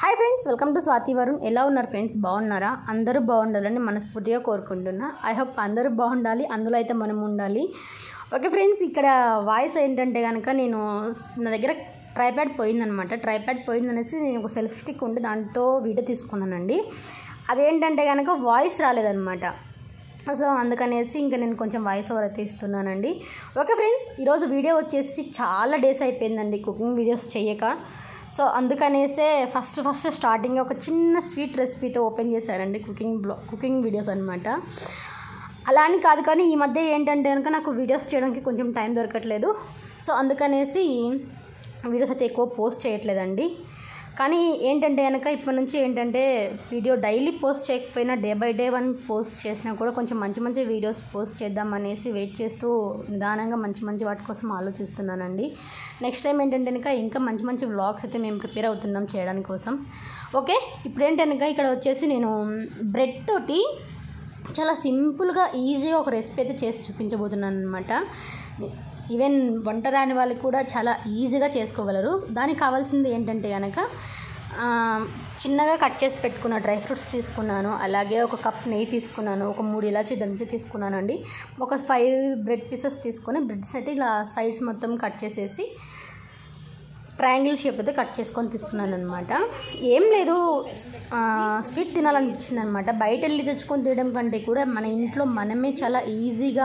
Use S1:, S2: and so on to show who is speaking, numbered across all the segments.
S1: hi friends welcome to Swathi Varun ఎలా ఉన్నారు friends బాగున్నారా అందరూ బాగుండాలని మనస్ఫూర్తిగా కోరుకుంటున్నా ఐ హోప్ అందరూ బాగుండాలి అందులో అయితే మనం ఉండాలి ఓకే ఫ్రెండ్స్ ఇక్కడ వాయిస్ ఏంటంటే కనుక నేను నా దగ్గర ట్రైప్యాడ్ పోయిందనమాట ట్రైప్యాడ్ పోయిందనేసి నేను ఒక సెల్ఫ్ స్టిక్ ఉండి దాంతో వీడియో తీసుకున్నానండి అదేంటంటే కనుక వాయిస్ రాలేదనమాట సో అందుకనేసి ఇంకా నేను కొంచెం వాయిస్ ఓవర్ అయితే ఇస్తున్నానండి ఓకే ఫ్రెండ్స్ ఈరోజు వీడియో వచ్చేసి చాలా డేస్ అయిపోయిందండి కుకింగ్ వీడియోస్ చేయక సో అందుకనేసే ఫస్ట్ ఫస్ట్ స్టార్టింగ్ ఒక చిన్న స్వీట్ రెసిపీతో ఓపెన్ చేశారండి కుకింగ్ బ్లా కుకింగ్ వీడియోస్ అనమాట అలా అని కాదు కానీ ఈ మధ్య ఏంటంటే కనుక నాకు వీడియోస్ చేయడానికి కొంచెం టైం దొరకట్లేదు సో అందుకనేసి వీడియోస్ అయితే ఎక్కువ పోస్ట్ చేయట్లేదండి కానీ ఏంటంటే కనుక ఇప్పటి నుంచి ఏంటంటే వీడియో డైలీ పోస్ట్ చేయకపోయినా day by day one post చేసినా కూడా కొంచెం మంచి మంచి వీడియోస్ పోస్ట్ చేద్దాం అనేసి వెయిట్ చేస్తూ నిదానంగా మంచి మంచి వాటి కోసం ఆలోచిస్తున్నానండి నెక్స్ట్ టైం ఏంటంటే కనుక ఇంకా మంచి మంచి వ్లాగ్స్ అయితే మేము ప్రిపేర్ అవుతున్నాం చేయడానికి కోసం ఓకే ఇప్పుడు ఏంటంటే కనుక ఇక్కడ వచ్చేసి నేను బ్రెడ్ తోటి చాలా సింపుల్గా ఈజీగా ఒక రెసిపీ అయితే చేసి చూపించబోతున్నాను అనమాట ఈవెన్ వంట రాని వాళ్ళు కూడా చాలా ఈజీగా చేసుకోగలరు దానికి కావాల్సింది ఏంటంటే కనుక ఆ, చిన్నగా కట్ చేసి పెట్టుకున్న డ్రై ఫ్రూట్స్ తీసుకున్నాను అలాగే ఒక కప్ నెయ్యి తీసుకున్నాను ఒక మూడు ఇలాచి దంచి తీసుకున్నానండి ఒక ఫైవ్ బ్రెడ్ పీసెస్ తీసుకొని బ్రెడ్స్ అయితే ఇలా సైడ్స్ మొత్తం కట్ చేసేసి ట్రయాంగిల్ షేప్ అయితే కట్ చేసుకొని తీసుకున్నాను అనమాట ఏం లేదు ఆ, స్వీట్ తినాలనిపించింది అనమాట బయట వెళ్ళి తెచ్చుకొని తినడం కంటే కూడా మన ఇంట్లో మనమే చాలా ఈజీగా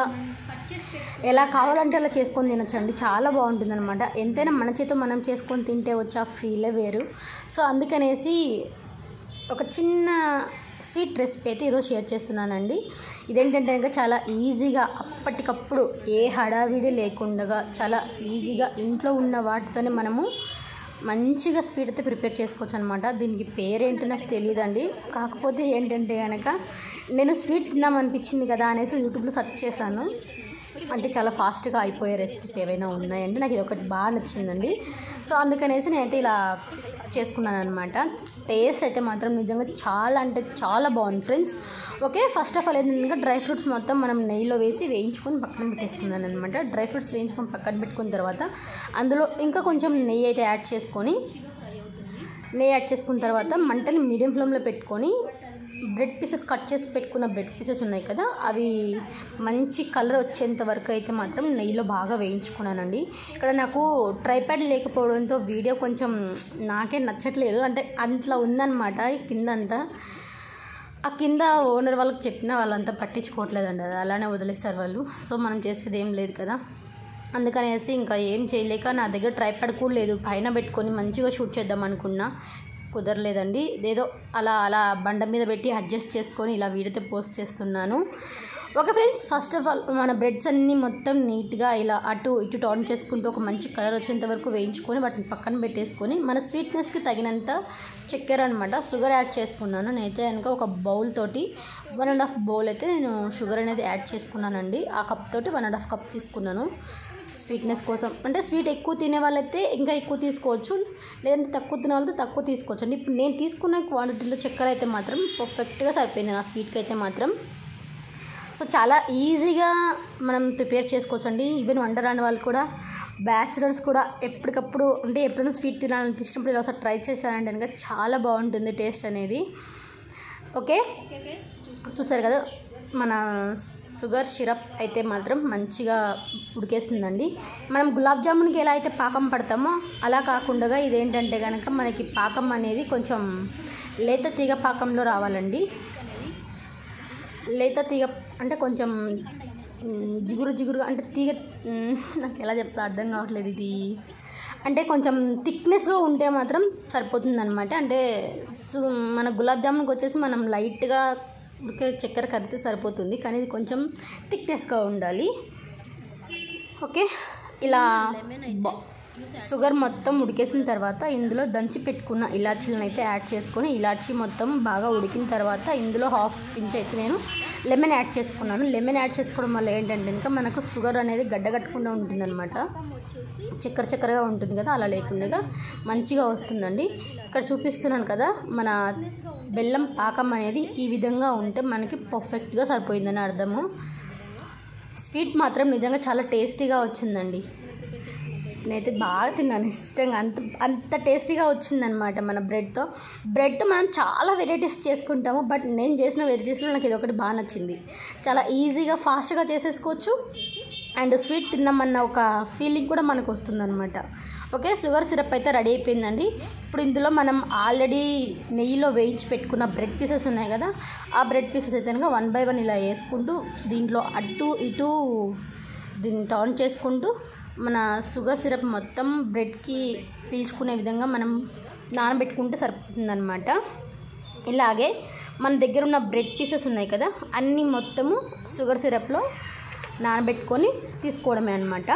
S1: ఎలా కావాలంటే అలా చేసుకొని తినొచ్చండి చాలా బాగుంటుంది అనమాట ఎంతైనా మన చేతితో మనం చేసుకొని తింటే వచ్చే ఆ ఫీలే వేరు సో అందుకనేసి ఒక చిన్న స్వీట్ రెసిపీ అయితే ఈరోజు షేర్ చేస్తున్నానండి ఇదేంటంటే కనుక చాలా ఈజీగా అప్పటికప్పుడు ఏ హడావిడి లేకుండా చాలా ఈజీగా ఇంట్లో ఉన్న వాటితోనే మనము మంచిగా స్వీట్ అయితే ప్రిపేర్ చేసుకోవచ్చు అనమాట దీనికి పేరేంటో నాకు తెలియదండి కాకపోతే ఏంటంటే కనుక నేను స్వీట్ తిందామనిపించింది కదా అనేసి యూట్యూబ్లో సెర్చ్ చేశాను అంటే చాలా ఫాస్ట్గా అయిపోయే రెసిపీస్ ఏవైనా ఉన్నాయండి నాకు ఇది ఒకటి బాగా నచ్చిందండి సో అందుకనేసి నేనైతే ఇలా చేసుకున్నాను అనమాట టేస్ట్ అయితే మాత్రం నిజంగా చాలా అంటే చాలా బాగుంది friends okay first of all ఏంటంటే డ్రై ఫ్రూట్స్ మొత్తం మనం నెయ్యిలో వేసి వేయించుకొని పక్కన పెట్టేసుకున్నాను అనమాట డ్రై ఫ్రూట్స్ వేయించుకొని పక్కన పెట్టుకున్న తర్వాత అందులో ఇంకా కొంచెం నెయ్యి అయితే యాడ్ చేసుకొని నెయ్యి యాడ్ చేసుకున్న తర్వాత మంటని మీడియం ఫ్లేమ్లో పెట్టుకొని బ్రెడ్ పీసెస్ కట్ చేసి పెట్టుకున్న బ్రెడ్ పీసెస్ ఉన్నాయి కదా అవి మంచి కలర్ వచ్చేంత వరకు అయితే మాత్రం నెయ్యిలో బాగా వేయించుకున్నానండి ఇక్కడ నాకు ట్రైప్యాడ్ లేకపోవడంతో వీడియో కొంచెం నాకే నచ్చట్లేదు అంటే అట్లా ఉందన్నమాట ఈ కిందంతా ఆ కింద ఓనర్ వాళ్ళకి చెప్పినా వాళ్ళంతా పట్టించుకోవట్లేదండి అది అలానే వదిలేస్తారు వాళ్ళు సో మనం చేసేది ఏం లేదు కదా అందుకనేసి ఇంకా ఏం చేయలేక నా దగ్గర ట్రైప్యాడ్ కూడా లేదు పైన పెట్టుకొని మంచిగా షూట్ చేద్దాం అనుకున్నా కుదరలేదండి ఏదో అలా అలా బండ మీద పెట్టి అడ్జస్ట్ చేసుకొని ఇలా వీడితే పోస్ట్ చేస్తున్నాను okay friends first of all మన బ్రెడ్స్ అన్నీ మొత్తం నీట్గా ఇలా అటు ఇటు టర్న్ చేసుకుంటూ ఒక మంచి కలర్ వచ్చేంత వరకు వేయించుకొని వాటిని పక్కన పెట్టేసుకొని మన స్వీట్నెస్కి తగినంత చక్కెర అనమాట షుగర్ యాడ్ చేసుకున్నాను నేనైతే కనుక ఒక బౌల్ తోటి వన్ అండ్ హాఫ్ బౌల్ అయితే నేను షుగర్ అనేది యాడ్ చేసుకున్నానండి ఆ కప్ తోటి వన్ అండ్ హాఫ్ కప్ తీసుకున్నాను స్వీట్నెస్ కోసం అంటే స్వీట్ ఎక్కువ తినే వాళ్ళైతే ఇంకా ఎక్కువ తీసుకోవచ్చు లేదంటే తక్కువ తినే వాళ్ళతో తక్కువ తీసుకోవచ్చు అండి ఇప్పుడు నేను తీసుకున్న క్వాంటిటీలో చక్కెర అయితే మాత్రం పర్ఫెక్ట్గా సరిపోయింది నా స్వీట్కి అయితే మాత్రం సో చాలా ఈజీగా మనం ప్రిపేర్ చేసుకోవచ్చు అండి ఈవెన్ వంట రాని వాళ్ళు కూడా బ్యాచిలర్స్ కూడా ఎప్పటికప్పుడు అంటే ఎప్పుడైనా స్వీట్ తినాలనిపించినప్పుడు ఇలా ఒకసారి ట్రై చేశానంటే కనుక చాలా బాగుంటుంది టేస్ట్ అనేది ఓకే చూసారు కదా మన షుగర్ సిరప్ అయితే మాత్రం మంచిగా ఉడికేస్తుందండి మనం గులాబ్ జామున్కి ఎలా అయితే పాకం పడతామో అలా కాకుండా ఇదేంటంటే కనుక మనకి పాకం అనేది కొంచెం లేత తీగ పాకంలో రావాలండి లేత తీగ అంటే కొంచెం మ్, జిగురు జిగురు అంటే తీగ మ్, నాకు ఎలా చెప్తా అర్థం కావట్లేదు ఇది అంటే కొంచెం థిక్నెస్గా ఉంటే మాత్రం సరిపోతుంది అనమాట అంటే సు- మన గులాబ్ జామున్కి వచ్చేసి మనం లైట్గా ఉడికే చక్కెర కరిగితే సరిపోతుంది కానీ ఇది కొంచెం థిక్నెస్గా ఉండాలి ఓకే ఇలా బా- షుగర్ మొత్తం ఉడికేసిన తర్వాత ఇందులో దంచి పెట్టుకున్న ఇలాచీలను అయితే యాడ్ చేసుకొని ఇలాచీ మొత్తం బాగా ఉడికిన తర్వాత ఇందులో హాఫ్ పించ్ అయితే నేను లెమన్ యాడ్ చేసుకున్నాను లెమన్ యాడ్ చేసుకోవడం వల్ల ఏంటంటే ఇంకా మనకు షుగర్ అనేది గడ్డగట్టకుండా ఉంటుందన్నమాట చక్కెర చక్కెరగా ఉంటుంది కదా అలా లేకుండా మంచిగా వస్తుందండి ఇక్కడ చూపిస్తున్నాను కదా మన బెల్లం పాకం అనేది ఈ విధంగా ఉంటే మనకి పర్ఫెక్ట్గా సరిపోయిందని అర్థము స్వీట్ మాత్రం నిజంగా చాలా టేస్టీగా వచ్చిందండి నేనైతే బాగా తిన్నాను ఇష్టంగా అంత అంత టేస్టీగా వచ్చిందనమాట మన బ్రెడ్తో బ్రెడ్తో మనం చాలా వెరైటీస్ చేసుకుంటాము బట్ నేను చేసిన వెరైటీస్లో నాకు ఇది ఒకటి బాగా నచ్చింది చాలా ఈజీగా ఫాస్ట్గా చేసేసుకోవచ్చు అండ్ స్వీట్ తిన్నామన్న ఒక ఫీలింగ్ కూడా మనకు వస్తుందన్నమాట ఓకే షుగర్ సిరప్ అయితే రెడీ అయిపోయిందండి ఇప్పుడు ఇందులో మనం ఆల్రెడీ నెయ్యిలో వేయించి పెట్టుకున్న బ్రెడ్ పీసెస్ ఉన్నాయి కదా ఆ బ్రెడ్ పీసెస్ అయితే కనుక వన్ బై వన్ ఇలా వేసుకుంటూ దీంట్లో అటు ఇటు దీన్ని టర్న్ చేసుకుంటూ మన షుగర్ సిరప్ మొత్తం బ్రెడ్కి పీల్చుకునే విధంగా మనం నానబెట్టుకుంటే సరిపోతుందన్నమాట ఇలాగే మన దగ్గర ఉన్న బ్రెడ్ పీసెస్ ఉన్నాయి కదా అన్నీ మొత్తము షుగర్ సిరప్లో నానబెట్టుకొని తీసుకోవడమే అనమాట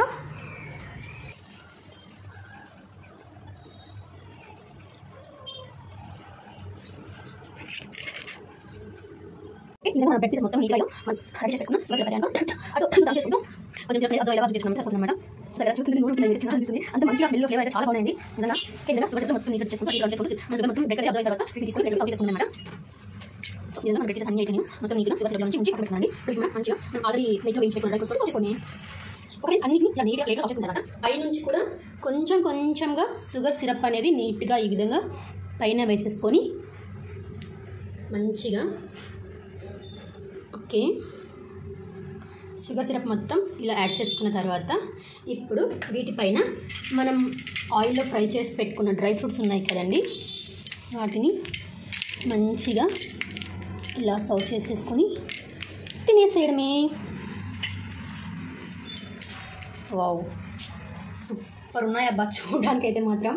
S2: ఇందులో మన బ్రెడ్ పీస్ మొత్తం నీటిలో మనం రెడీ చేసి పెట్టుకున్నాం షుగర్ సిరప్ అయ్యాక అటు డౌన్ చేసుకుంటూ కొంచెం సేపు అదో ఇలా చూపించుకున్నాం సరిపోతుందన్నమాట సరే చూస్తుంది నూరు తినడానికి అనిపిస్తుంది అంత మంచిగా స్మెల్ ఫ్లేవర్ అయితే చాలా బాగుంది నిజంగా ఓకే నిజంగా షుగర్ సిరప్ మొత్తం నీట్ చేసుకుంటూ డౌన్ చేసుకుంటూ మన షుగర్ మొత్తం బ్రెడ్ అదో తర్వాత వీటిని తీసుకొని బ్రెడ్ సర్వ్ చేసుకున్నాం అన్నమాట సో నిజంగా మన బ్రెడ్ అన్ని అయితే మొత్తం నీట్గా షుగర్ సిరప్ నుంచి ఉంచి పక్కన పెట్టండి ఇప్పుడు మనం మంచిగా మనం ఆల్రెడీ నెట్లో వేయించి పెట్టుకున్న డ్రై ఫ్రూట్స్ తీసుకోండి ఓకే అన్నింటిని ఇలా నీట్గా ప్లేట్లో సర్వ్ చేసుకున్న తర్వాత
S1: పైనుంచి కూడా కొంచెం కొంచెంగా షుగర్ సిరప్ అనేది నీట్గా ఈ విధంగా పైన వేసేసుకొని మంచిగా ఓకే షుగర్ సిరప్ మొత్తం ఇలా యాడ్ చేసుకున్న తర్వాత ఇప్పుడు వీటిపైన మనం ఆయిల్లో ఫ్రై చేసి పెట్టుకున్న డ్రై ఫ్రూట్స్ ఉన్నాయి కదండి వాటిని మంచిగా ఇలా సర్వ్ చేసేసుకొని తినేసేయడమే వావ్ సూపర్ ఉన్నాయి అబ్బా చూడడానికి అయితే మాత్రం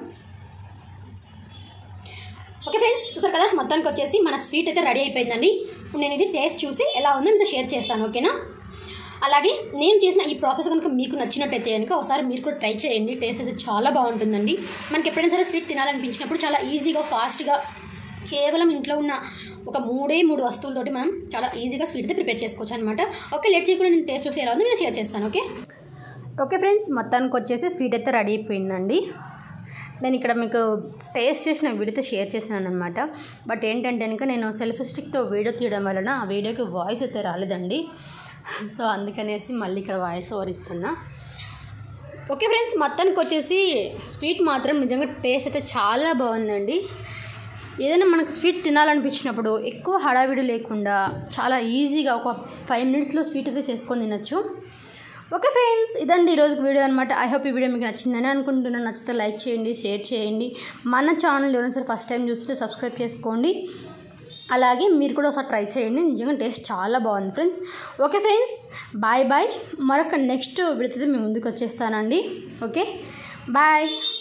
S1: ఓకే ఫ్రెండ్స్ చూసారు కదా మొత్తానికి వచ్చేసి మన స్వీట్ అయితే రెడీ అయిపోయిందండి ఇప్పుడు నేను ఇది టేస్ట్ చూసి ఎలా ఉందో మీతో షేర్ చేస్తాను ఓకేనా అలాగే నేను చేసిన ఈ ప్రాసెస్ కనుక మీకు నచ్చినట్టయితే కనుక ఒకసారి మీరు కూడా ట్రై చేయండి టేస్ట్ అయితే చాలా బాగుంటుందండి మనకి ఎప్పుడైనా సరే స్వీట్ తినాలనిపించినప్పుడు చాలా ఈజీగా ఫాస్ట్గా కేవలం ఇంట్లో ఉన్న ఒక మూడే మూడు వస్తువులతోటి మనం చాలా ఈజీగా స్వీట్ అయితే ప్రిపేర్ చేసుకోవచ్చు అనమాట ఓకే లేట్ చేయకుండా నేను టేస్ట్ చూసి ఎలా ఉందో నేను షేర్ చేస్తాను ఓకే ఓకే ఫ్రెండ్స్ మొత్తానికి వచ్చేసి స్వీట్ అయితే రెడీ అయిపోయిందండి నేను ఇక్కడ మీకు టేస్ట్ చేసిన వీడియోతో షేర్ చేసినాను అనమాట బట్ ఏంటంటే కనుక నేను సెల్ఫ్ స్టిక్తో వీడియో తీయడం వలన ఆ వీడియోకి వాయిస్ అయితే రాలేదండి సో అందుకనేసి మళ్ళీ ఇక్కడ వాయిస్ ఓవర్ ఇస్తున్నా ఓకే ఫ్రెండ్స్ మొత్తానికి వచ్చేసి స్వీట్ మాత్రం నిజంగా టేస్ట్ అయితే చాలా బాగుందండి ఏదైనా మనకు స్వీట్ తినాలనిపించినప్పుడు ఎక్కువ హడావిడి లేకుండా చాలా ఈజీగా ఒక ఫైవ్ మినిట్స్లో స్వీట్ అయితే చేసుకొని తినచ్చు ఓకే ఫ్రెండ్స్ ఇదండి ఈరోజు వీడియో అనమాట ఐ హోప్ ఈ వీడియో మీకు నచ్చిందని అనుకుంటున్నాను నచ్చితే లైక్ చేయండి షేర్ చేయండి మన ఛానల్ ఎవరైనా సరే ఫస్ట్ టైం చూస్తే సబ్స్క్రైబ్ చేసుకోండి అలాగే మీరు కూడా ఒకసారి ట్రై చేయండి నిజంగా టేస్ట్ చాలా బాగుంది friends okay friends bye bye మరొక నెక్స్ట్ వీడియోతో మేము ముందుకు వచ్చేస్తానండి ఓకే బాయ్